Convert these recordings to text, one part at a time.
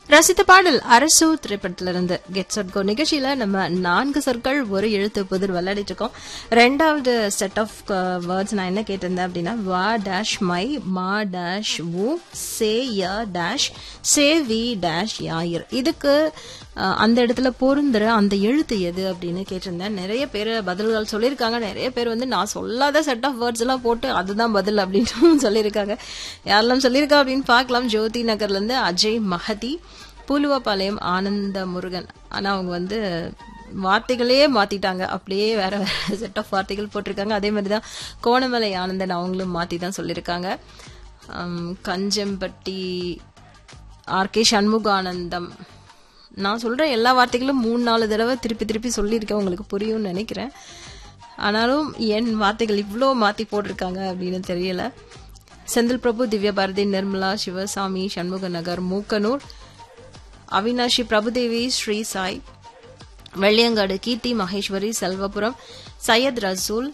ரசித்த பாடல் அரசு திரைப்படத்திலிருந்து கெட் சொட் கோ நிகழ்ச்சியில நம்ம நான்கு சொற்கள் ஒரு எழுத்து புதிர் விளையாடிட்டு இருக்கோம் ரெண்டாவது செட் ஆஃப் வேர்ட்ஸ் நான் என்ன கேட்டிருந்தேன் அப்படின்னா வா டேஷ் மை மா டேஷ் வு சே ய டேஷ் சே வி டேஷ் யாயிர் இதுக்கு அஹ், அந்த இடத்துல பொருந்துற அந்த எழுத்து எது அப்படின்னு கேட்டிருந்தேன் நிறைய பேர் பதில்கள் சொல்லியிருக்காங்க நிறைய பேர் வந்து நான் சொல்லாத செட் ஆஃப் வேர்ட்ஸ் எல்லாம் போட்டு அதுதான் பதில் அப்படின்னு சொல்லியிருக்காங்க யாரெல்லாம் சொல்லியிருக்கா அப்படின்னு பார்க்கலாம் ஜோதி நகர்ல இருந்து அஜய் மஹதி பூலுவாபாளையம் ஆனந்த முருகன் ஆனா அவங்க வந்து வார்த்தைகளே மாத்திட்டாங்க அப்படியே வேற வேற செட் ஆஃப் வார்த்தைகள் போட்டிருக்காங்க அதே மாதிரி தான் கோணமலை ஆனந்தன் அவங்களும் மாத்தி தான் சொல்லியிருக்காங்க ஹம், கஞ்சம்பட்டி ஆர்கே சண்முகானந்தம் நான் சொல்ற எல்லா வார்த்தைகளும் மூணு நாலு தடவை திருப்பி திருப்பி சொல்லியிருக்கேன் உங்களுக்கு புரியும்னு நினைக்கிறேன் ஆனாலும் என் வார்த்தைகள் இவ்வளோ மாத்தி போட்டிருக்காங்க அப்படின்னு தெரியல செந்தில் பிரபு திவ்யா பாரதி நிர்மலா சிவசாமி சண்முக நகர் மூக்கனூர் அவினாஷி பிரபுதேவி ஸ்ரீ சாய் வெள்ளியங்காடு கீர்த்தி மகேஸ்வரி செல்வபுரம் சையத் ரசூல்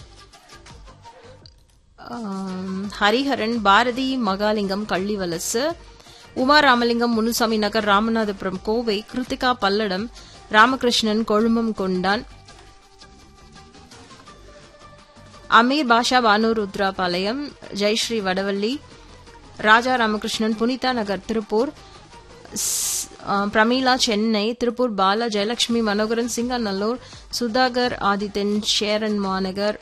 ஆம், ஹரிஹரன் பாரதி மகாலிங்கம் கள்ளிவலசு உமா ராமலிங்கம் முனுசாமி நகர் ராமநாதபுரம் கோவை கிருத்திகா பல்லடம் ராமகிருஷ்ணன் கொழுமம் கொண்டான் அமீர் பாஷா பானூர் ருத்ராபாளையம் ஜெயஸ்ரீ வடவள்ளி ராஜா ராமகிருஷ்ணன் புனிதா நகர் திருப்பூர் ஸ்- ஆ, பிரமீளா சென்னை திருப்பூர் பாலா ஜெயலட்சுமி மனோகரன் சிங்கநல்லூர் சுதாகர் ஆதித்தன் சேரன் மாநகர்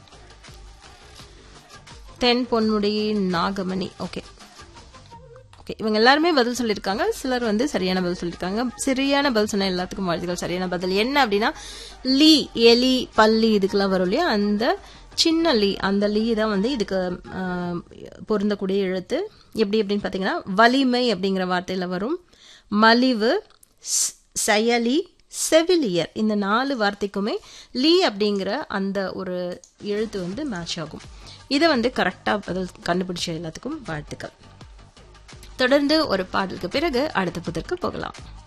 தென் பொன்முடி நாகமணி ஓகே ஓகே இவங்க எல்லாருமே பதில் சொல்லியிருக்காங்க சிலர் வந்து சரியான பதில் சொல்லியிருக்காங்க சரியான பதில் சொன்ன எல்லாத்துக்கும் வாழ்த்துக்கள் சரியான பதில் என்ன அப்படின்னா லீ எலி பல்லி இதுக்கெல்லாம் வரும் இல்லையா அந்த சின்ன லீ அந்த லீ தான் வந்து இதுக்கு ஆஹ், பொருந்தக்கூடிய எழுத்து எப்படி அப்படின்னு பார்த்தீங்கன்னா வலிமை அப்படிங்கிற வார்த்தையில வரும் மலிவு ஸ்- செயலி செவிலியர் இந்த நாலு வார்த்தைக்குமே லீ அப்படிங்கிற அந்த ஒரு எழுத்து வந்து மேட்ச் ஆகும் இதை வந்து கரெக்டாக பதில் கண்டுபிடிச்ச எல்லாத்துக்கும் வாழ்த்துக்கள் தொடர்ந்து ஒரு பாடலுக்கு பிறகு அடுத்த புதற்கு போகலாம்